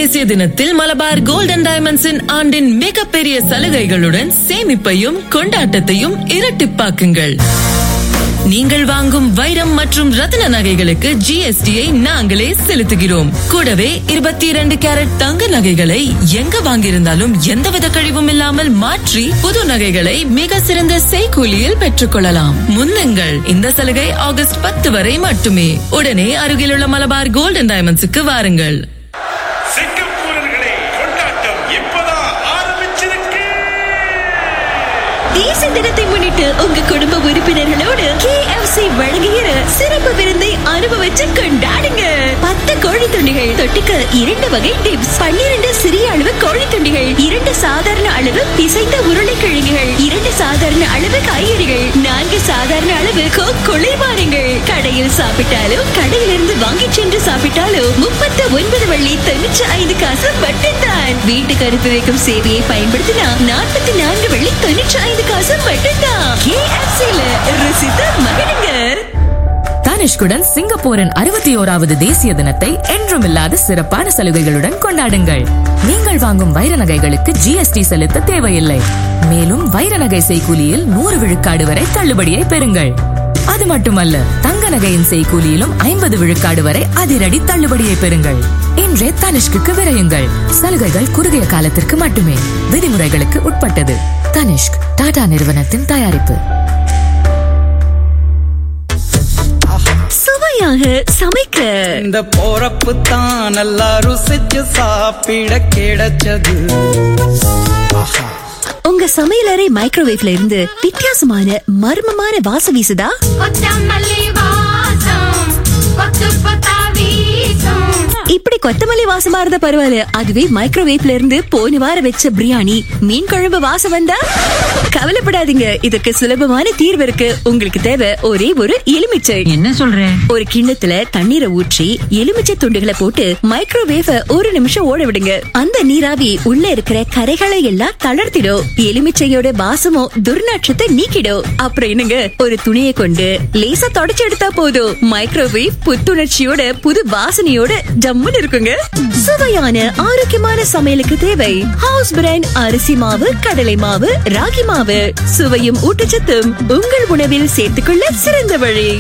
தேசிய தினத்தில் மலபார் கோல்டன் டைமண்ட்ஸின் ஆண்டின் மிகப்பெரிய சலுகைகளுடன் சேமிப்பையும் கொண்டாட்டத்தையும் இரட்டிப்பாக்குங்கள் நீங்கள் வாங்கும் வைரம் மற்றும் ரத்தின நகைகளுக்கு ஜிஎஸ்டியை நாங்களே செலுத்துகிறோம் கூடவே இருபத்தி இரண்டு கேரட் தங்க நகைகளை எங்க வாங்கியிருந்தாலும் எந்தவித கழிவும் இல்லாமல் மாற்றி புது நகைகளை மிக சிறந்த செய்கூலியில் பெற்றுக் கொள்ளலாம் முன்னுங்கள் இந்த சலுகை ஆகஸ்ட் பத்து வரை மட்டுமே உடனே அருகிலுள்ள மலபார் கோல்டன் டைமண்ட்ஸுக்கு வாருங்கள் சிங்கப்பூரர்களே கொண்டாட்டம் இப்பதான் ஆரம்பிச்சிருக்கு தேசிய தினத்தை முன்னிட்டு உங்க குடும்ப உறுப்பினர்களோடு KFC வழங்குகிற சிறப்பு விருந்தை அனுபவிச்சு கொண்டாடுங்க பத்து கோழி துண்டிகள் தொட்டுக்க இரண்டு வகை டிப்ஸ் பன்னிரண்டு சிறிய அளவு கோழி துண்டிகள் இரண்டு சாதாரண அளவு பிசைந்த உருளைக்கிழங்குகள் இரண்டு சாதாரண அளவு காய்கறிகள் நான்கு சாதாரண அளவு கோக் குளிர்பானங்கள் கடையில் சாப்பிட்டாலும் கடையிலிருந்து வாங்கி சென்று சாப்பிட்டாலும் முப்பத்து ஒன்பது வள்ளி தொண்ணூற்றி ஐந்து காசு மட்டும்தான் வீட்டுக்கு அனுப்பி வைக்கும் சேவையை பயன்படுத்தினா நாற்பத்தி நான்கு வள்ளி தொண்ணூற்றி ஐந்து காசு மட்டும்தான் KFC-ல ருசித்து மகிழுங்க தனிஷ்குடன் சிங்கப்பூரின் அறுபத்தி ஓராவது தேசிய தினத்தை என்றுமில்லாத சிறப்பான சலுகைகளுடன் கொண்டாடுங்கள் நீங்கள் வாங்கும் வைர நகைகளுக்கு ஜிஎஸ்டி செலுத்த தேவையில்லை மேலும் வைர நகை செய்கூலியில் நூறு விழுக்காடு வரை தள்ளுபடியை பெறுங்கள் அது மட்டுமல்ல தங்க நகையின் செய்கூலியிலும் ஐம்பது விழுக்காடு வரை அதிரடி தள்ளுபடியை பெறுங்கள் இன்றே தனிஷ்குக்கு விரையுங்கள் சலுகைகள் குறுகிய காலத்திற்கு மட்டுமே விதிமுறைகளுக்கு உட்பட்டது தனிஷ்க் டாடா நிறுவனத்தின் தயாரிப்பு சுவையாக சமைக்க இந்த போறப்பு தான் நல்லா ருசிச்சு சாப்பிட கிடைச்சது உங்க சமையலறை மைக்ரோவேவ்ல இருந்து வித்தியாசமான மர்மமான வாசம் வீசுதா கொத்தமல்லி வாசம் கொத்து கொத்தா வீசும் இப்படி கொத்தமல்லி வாசமா இருந்தா பரவாயில்ல அதுவே மைக்ரோவேவ்ல இருந்து போன வாரம் வச்ச பிரியாணி மீன் குழம்பு வாசம் வந்தா கவலைப்படாதீங்க இதுக்கு சுலபமான தீர்வு இருக்கு உங்களுக்கு தேவை ஒரே ஒரு எலுமிச்சை என்ன சொல்ற ஒரு கிண்ணத்துல தண்ணீரை ஊற்றி எலுமிச்சை துண்டுகளை போட்டு மைக்ரோவேவ ஒரு நிமிஷம் ஓட விடுங்க அந்த நீராவி உள்ள இருக்கிற கரைகளை எல்லாம் தளர்த்திடும் எலுமிச்சையோட வாசமும் துர்நாற்றத்தை நீக்கிடும் அப்புறம் என்னங்க ஒரு துணியை கொண்டு லேசா தொடச்சு எடுத்தா போதும் மைக்ரோவேவ் புத்துணர்ச்சியோட புது வாசனையோட ஜம்முன்னு இருக்குங்க சுவையான ஆரோக்கியமான சமையலுக்கு தேவை ஹவுஸ் பிராண்ட் அரிசி மாவு கடலை மாவு ராகி மாவு சுவையும் ஊட்டச்சத்தும் உங்கள் உணவில் சேர்த்துக்கொள்ள சிறந்த வழி